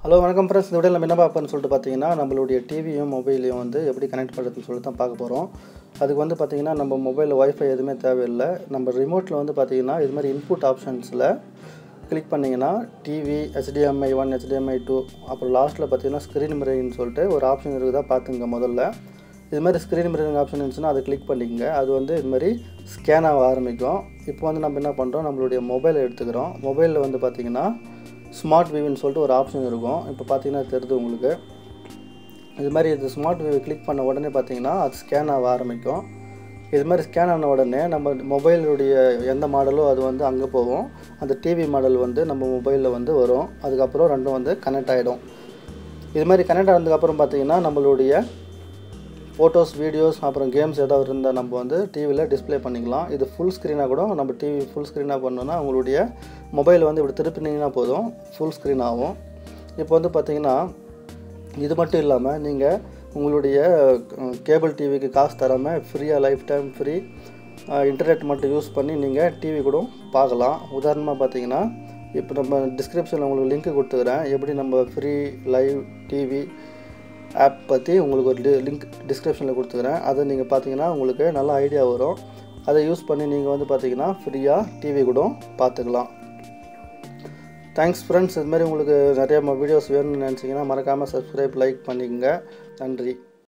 hello வணக்கம் friends இந்த விட நம்ம என்ன பார்ப்போம்னு சொல்லிட்டு பார்த்தீங்கன்னா நம்மளுடைய டிவியும் மொபைலையும் வந்து எப்படி கனெக்ட் பண்ணுறதுன்னு சொல்லிட்டு தான் பார்க்க போகிறோம் அதுக்கு வந்து பார்த்தீங்கன்னா நம்ம மொபைலில் ஒய்ஃபை எதுவுமே தேவையில்லை நம்ம ரிமோட்டில் வந்து பார்த்தீங்கன்னா இது மாதிரி இன்புட் ஆப்ஷன்ஸில் கிளிக் பண்ணிங்கன்னா TV HDMI one HDMI two அப்புறம் லாஸ்ட்டில் பார்த்தீங்கன்னா ஸ்க்ரீன் மிரரிங்னு சொல்லிட்டு ஒரு ஆப்ஷன் இருக்குதா பார்த்துங்க முதல்ல இது மாதிரி ஸ்க்ரீன் மிரரிங் ஆப்ஷன் இருந்துச்சுன்னா அதை கிளிக் பண்ணிக்கங்க அது வந்து இது மாதிரி ஸ்கேன் ஆக ஆரம்பிக்கும் இப்போ வந்து நம்ம என்ன பண்ணுறோம் நம்மளுடைய மொபைலை எடுத்துக்கிறோம் மொபைலில் வந்து பார்த்திங்கன்னா ஸ்மார்ட் வியூன்னு சொல்லிட்டு ஒரு ஆப்ஷன் இருக்கும் இப்போ பார்த்தீங்கன்னா தெரியுது உங்களுக்கு இது மாதிரி இது ஸ்மார்ட் வியூ கிளிக் பண்ண உடனே பார்த்தீங்கன்னா அது ஸ்கேன் ஆக ஆரம்பிக்கும் இது மாதிரி ஸ்கேன் ஆன உடனே நம்ம மொபைலுடைய எந்த மாடலோ அது வந்து அங்கே போகும் அந்த டிவி மாடல் வந்து நம்ம மொபைலில் வந்து வரும் அதுக்கப்புறம் ரெண்டும் வந்து கனெக்ட் ஆகிடும் இது மாதிரி கனெக்ட் ஆனதுக்கப்புறம் பார்த்தீங்கன்னா நம்மளுடைய ஃபோட்டோஸ் வீடியோஸ் அப்புறம் கேம்ஸ் ஏதாவது இருந்தால் நம்ம வந்து டிவியில் டிஸ்ப்ளே பண்ணிக்கலாம் இது ஃபுல் ஸ்க்ரீனாக கூட நம்ம டிவி ஃபுல் ஸ்க்ரீனாக பண்ணோன்னா உங்களுடைய மொபைல் வந்து இப்படி திருப்பினீங்கன்னா போதும் ஃபுல் ஸ்க்ரீன் ஆகும் இப்போ வந்து பார்த்தீங்கன்னா இது மட்டும் இல்லாமல் நீங்கள் உங்களுடைய கேபிள் டிவிக்கு காசு தராமல் ஃப்ரீயாக லைஃப் டைம் ஃப்ரீ இன்டர்நெட் மட்டும் யூஸ் பண்ணி நீங்கள் டிவி கூட பார்க்கலாம் உதாரணமாக பார்த்தீங்கன்னா இப்போ நம்ம டிஸ்கிரிப்ஷனில் உங்களுக்கு லிங்க் கொடுத்துக்கிறேன் எப்படி நம்ம ஃப்ரீ லைவ் டிவி ஆப் பற்றி உங்களுக்கு ஒரு லிங்க் டிஸ்கிரிப்ஷனில் கொடுத்துக்கிறேன் அதை நீங்கள் பார்த்தீங்கன்னா உங்களுக்கு நல்ல ஐடியா வரும் அதை யூஸ் பண்ணி நீங்கள் வந்து பார்த்தீங்கன்னா ஃப்ரீயாக டிவி கூட பார்த்துக்கலாம் தேங்க்ஸ் ஃப்ரெண்ட்ஸ் இது மாதிரி உங்களுக்கு நிறைய வீடியோஸ் வேணும்னு நினச்சிங்கன்னா மறக்காமல் சப்ஸ்கிரைப் லைக் பண்ணிக்கோங்க நன்றி